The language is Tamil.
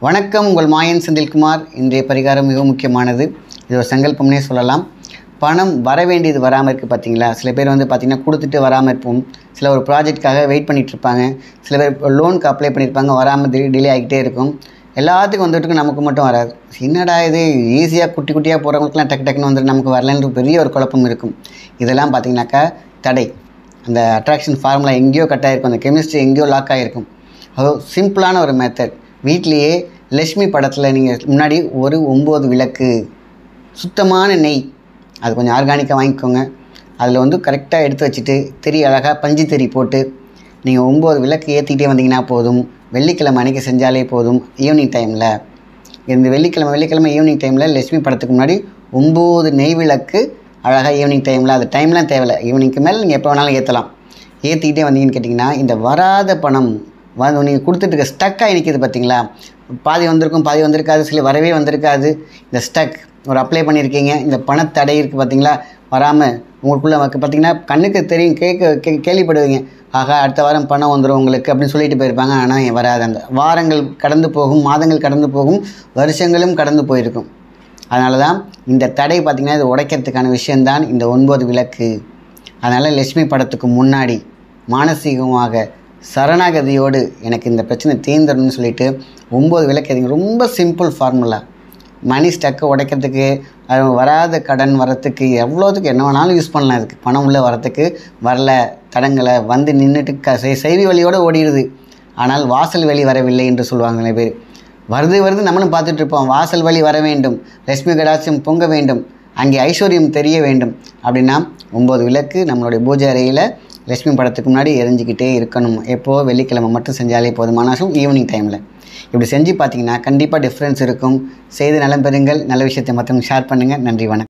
வணக்கம் உங்கள் மாயன் செந்தில்குமார் இன்றைய பரிகாரம் மிக முக்கியமானது இது ஒரு சங்கல்பம்னே சொல்லலாம் பணம் வர வேண்டியது வராமல் இருக்குது பார்த்தீங்களா சில பேர் வந்து பார்த்திங்கன்னா கொடுத்துட்டு வராமல் இருப்போம் சில ஒரு ப்ராஜெக்ட்காக வெயிட் பண்ணிட்டு இருப்பாங்க சில பேர் லோனுக்கு அப்ளை பண்ணியிருப்பாங்க வராமல் டிலே ஆகிட்டே இருக்கும் எல்லாத்துக்கும் வந்துட்டு நமக்கு மட்டும் வராது என்னடா இது ஈஸியாக குட்டி குட்டியாக போகிறவங்களுக்குலாம் டக்கு டக்குன்னு வந்துட்டு நமக்கு வரலன்ற பெரிய ஒரு குழப்பம் இருக்கும் இதெல்லாம் பார்த்தீங்கன்னாக்கா தடை அந்த அட்ராக்ஷன் ஃபார்முலா எங்கேயோ கட் ஆகிருக்கும் அந்த கெமிஸ்ட்ரி எங்கேயோ லாக் ஆகிருக்கும் அது சிம்பிளான ஒரு மெத்தட் வீட்லேயே லக்ஷ்மி படத்தில் நீங்கள் முன்னாடி ஒரு ஒம்பது விளக்கு சுத்தமான நெய் அது கொஞ்சம் ஆர்கானிக்காக வாங்கிக்கோங்க அதில் வந்து கரெக்டாக எடுத்து வச்சுட்டு திரி அழகாக பஞ்சு திரி போட்டு நீங்கள் ஒம்பது விளக்கு ஏற்றிக்கிட்டே வந்தீங்கன்னா போதும் வெள்ளிக்கிழமை அன்றைக்கி செஞ்சாலே போதும் ஈவினிங் டைமில் இந்த வெள்ளிக்கிழமை வெள்ளிக்கிழமை ஈவினிங் டைமில் லட்சுமி படத்துக்கு முன்னாடி ஒம்பது நெய் விளக்கு அழகாக ஈவினிங் டைமில் அது டைம்லாம் தேவையில்லை ஈவினிங்க்கு மேலே நீங்கள் எப்போ வேணாலும் ஏற்றலாம் ஏற்றிக்கிட்டே வந்தீங்கன்னு கேட்டிங்கன்னா இந்த வராத பணம் வந்து நீங்கள் கொடுத்துட்டு இருக்க ஸ்டக்காக நிற்கிது பார்த்தீங்களா பாதி வந்திருக்கும் பாதி வந்திருக்காது சில வரவே வந்திருக்காது இந்த ஸ்டக் ஒரு அப்ளை பண்ணியிருக்கீங்க இந்த பணத்தடை இருக்குது பார்த்தீங்களா வராமல் உங்களுக்குள்ளே பார்த்தீங்கன்னா கண்ணுக்கு தெரியும் கேட்க கே கேள்விப்படுவீங்க ஆகா அடுத்த வாரம் பணம் வந்துடும் உங்களுக்கு அப்படின்னு சொல்லிட்டு போயிருப்பாங்க ஆனால் ஏன் வராது அந்த வாரங்கள் கடந்து போகும் மாதங்கள் கடந்து போகும் வருஷங்களும் கடந்து போயிருக்கும் அதனால தான் இந்த தடை பார்த்திங்கன்னா இது உடைக்கிறதுக்கான விஷயந்தான் இந்த ஒன்பது விளக்கு அதனால் லட்சுமி படத்துக்கு முன்னாடி மானசீகமாக சரணாகதியோடு எனக்கு இந்த பிரச்சனை தீர்ந்துடணும்னு சொல்லிட்டு ஒம்பது விளக்கு எதுங்க ரொம்ப சிம்பிள் ஃபார்முலா மணி ஸ்டக்கை உடைக்கிறதுக்கு அது வராத கடன் வரத்துக்கு எவ்வளோத்துக்கு என்ன வேணாலும் யூஸ் பண்ணலாம் இதுக்கு பணம் உள்ளே வரத்துக்கு வரல தடங்களை வந்து நின்றுட்டு க செய்- செய்தி வழியோடு ஓடிடுது ஆனால் வாசல் வழி வரவில்லை என்று சொல்லுவாங்க நிறைய பேர் வருது வருது நம்மளும் பார்த்துட்டு இருப்போம் வாசல் வழி வர வேண்டும் லட்சுமி கடாட்சியம் பொங்க வேண்டும் அங்கே ஐஸ்வர்யம் தெரிய வேண்டும் அப்படின்னா ஒம்பது விளக்கு நம்மளுடைய பூஜை அறையில் லட்சுமி படத்துக்கு முன்னாடி எரிஞ்சிக்கிட்டே இருக்கணும் எப்போது வெள்ளிக்கிழமை மட்டும் செஞ்சாலே போதுமான ஈவினிங் டைமில் இப்படி செஞ்சு பார்த்தீங்கன்னா கண்டிப்பாக டிஃப்ரென்ஸ் இருக்கும் செய்து நலம் பெறுங்கள் நல்ல விஷயத்தை மற்றவங்க ஷேர் பண்ணுங்கள் நன்றி வணக்கம்